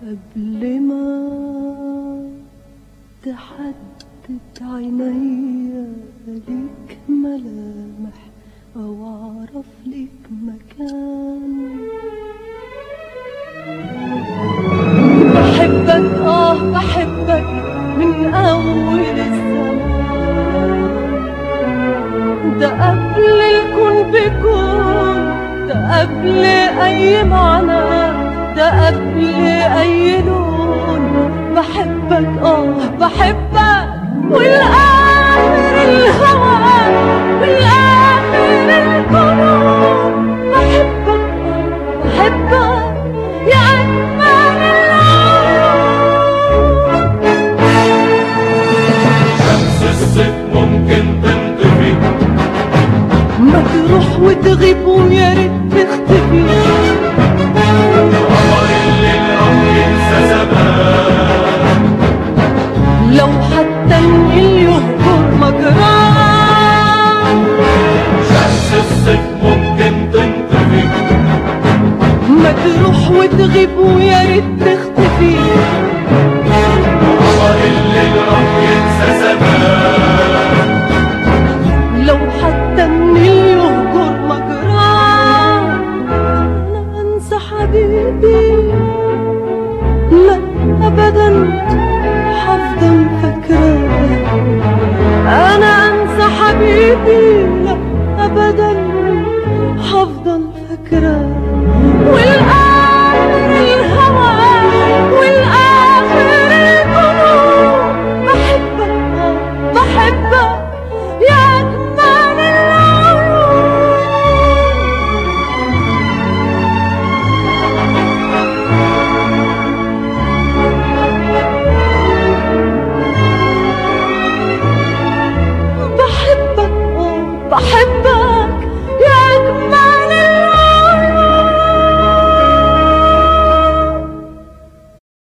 قبل ما تحدد عينيا ليك ملامح أو أعرف ليك مكان بحبك آه بحبك من أول الزمان ده قبل الكون بكون ده قبل أي معنى ده قبل أي لون بحبك آه بحبك والآخر الهوى والآخر القلوب بحبك آه بحبك يا أجمل العيون شمس الصيف ممكن تنطفي ما تروح وتغيب ويا ريت تختفي قمر الليل راح ينسى زمان لو حتى النيل يهجر مجراه شمس الصيف ممكن تنطفي ما تروح وتغيب ويا ريت تختفي قمر الليل راح ينسى زمان لو حتى النيل يهجر مجراه انا انسى حبيبي لا ابدا حفضل فاكراه انا انسى حبيبي لا ابدا حفضل فاكراه والقلب